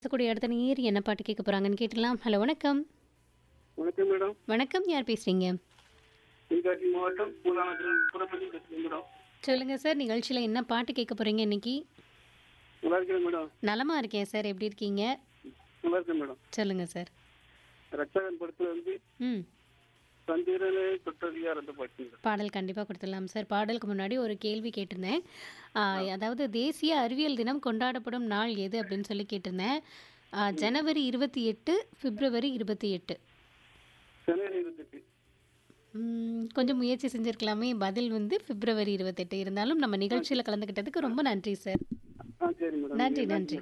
பேசக்கூடிய அடுத்த நேர் என்ன பாட்டு கேட்க போறாங்கன்னு கேட்டலாம் ஹலோ வணக்கம் வணக்கம் மேடம் வணக்கம் யார் பேசுறீங்க தென்காசி மாவட்டம் பூலானத்தில் புறப்பள்ளி பேசுகிறேன் மேடம் சொல்லுங்க சார் நிகழ்ச்சியில என்ன பாட்டு கேட்க போறீங்க இன்னைக்கு நல்லா இருக்கேன் மேடம் நலமா இருக்கேன் சார் எப்படி இருக்கீங்க நல்லா இருக்கேன் மேடம் சொல்லுங்க சார் ரட்சகன் படத்துல வந்து ம் சந்திரனே தொட்டதியார் அந்த பாட்டு மேடம். பாடல் கண்டிப்பாக கொடுத்துடலாம் சார் பாடலுக்கு முன்னாடி ஒரு கேள்வி கேட்டிருந்தேன் ஆ, அதாவது தேசிய அறிவியல் தினம் கொண்டாடப்படும் நாள் எது அப்படின்னு சொல்லி கேட்டிருந்தேன் ஆ, ஜனவரி இருபத்தி எட்டு பிப்ரவரி இருபத்தி எட்டு ஜனவரி இருபத்தெட்டு ம், கொஞ்சம் முயற்சி செஞ்சிருக்கலாமே பதில் வந்து பிப்ரவரி இருபத்தெட்டு இருந்தாலும் நம்ம நிகழ்ச்சியில் கலந்துக்கிட்டதுக்கு ரொம்ப நன்றி சார் ஆ சரி மேடம் நன்றி நன்றி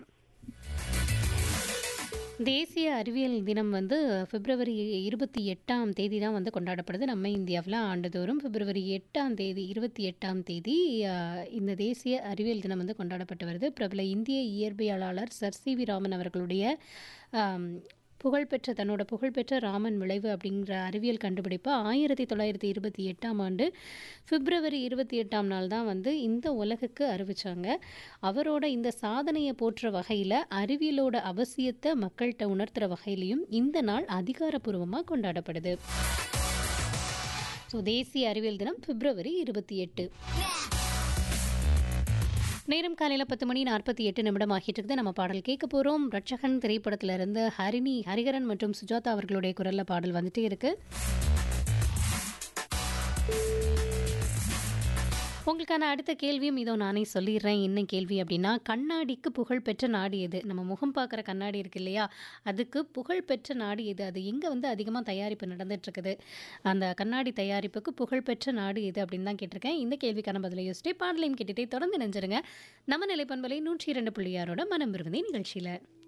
தேசிய அறிவியல் தினம் வந்து பிப்ரவரி இருபத்தி எட்டாம் தேதி தான் வந்து கொண்டாடப்படுது நம்ம இந்தியாவில் ஆண்டுதோறும் பிப்ரவரி எட்டாம் தேதி இருபத்தி எட்டாம் தேதி ஆஹ், இந்த தேசிய அறிவியல் தினம் வந்து கொண்டாடப்பட்டு வருது பிரபல இந்திய இயற்பியலாளர் சர் சி வி ராமன் அவர்களுடைய ஆம், புகழ்பெற்ற தன்னோட புகழ்பெற்ற ராமன் விளைவு அப்படிங்கிற அறிவியல் கண்டுபிடிப்பை ஆயிரத்தி தொள்ளாயிரத்தி இருபத்தி எட்டாம் ஆண்டு பிப்ரவரி இருபத்தி எட்டாம் நாள் தான் வந்து இந்த உலகுக்கு அறிவிச்சாங்க அவரோட இந்த சாதனையை போற்ற வகையில் அறிவியலோட அவசியத்தை மக்கள்கிட்ட உணர்த்துற வகையிலையும் இந்த நாள் அதிகாரப்பூர்வமாக கொண்டாடப்படுது ஸோ தேசிய அறிவியல் தினம் பிப்ரவரி இருபத்தி எட்டு நேரம் காலையில் பத்து மணி நாற்பத்தி எட்டு நிமிடம் ஆகிட்டு இருக்குது நம்ம பாடல் கேட்க போகிறோம் ரட்சகன் திரைப்படத்துல இருந்து ஹரிணி ஹரிகரன் மற்றும் சுஜாதா அவர்களுடைய குரலில் பாடல் வந்துட்டே இருக்கு உங்களுக்கான அடுத்த கேள்வியும் இதோ நானே சொல்லிடுறேன் என்ன கேள்வி அப்படின்னா கண்ணாடிக்கு புகழ்பெற்ற நாடு எது நம்ம முகம் பார்க்குற கண்ணாடி இருக்கு இல்லையா அதுக்கு புகழ்பெற்ற நாடு எது அது எங்கே வந்து அதிகமாக தயாரிப்பு நடந்துட்டு இருக்குது அந்த கண்ணாடி தயாரிப்புக்கு புகழ்பெற்ற நாடு எது அப்படின்னு தான் கேட்டிருக்கேன் இந்த கேள்விக்கான பதிலை யோசிச்சுட்டே பாடலையும் கேட்டுட்டே தொடர்ந்து நினைஞ்சிருங்க நம்ம நிலைப்பண்பலை நூற்றி இரண்டு புள்ளியாரோட மனம் விரும்பி நிகழ்ச்சியில்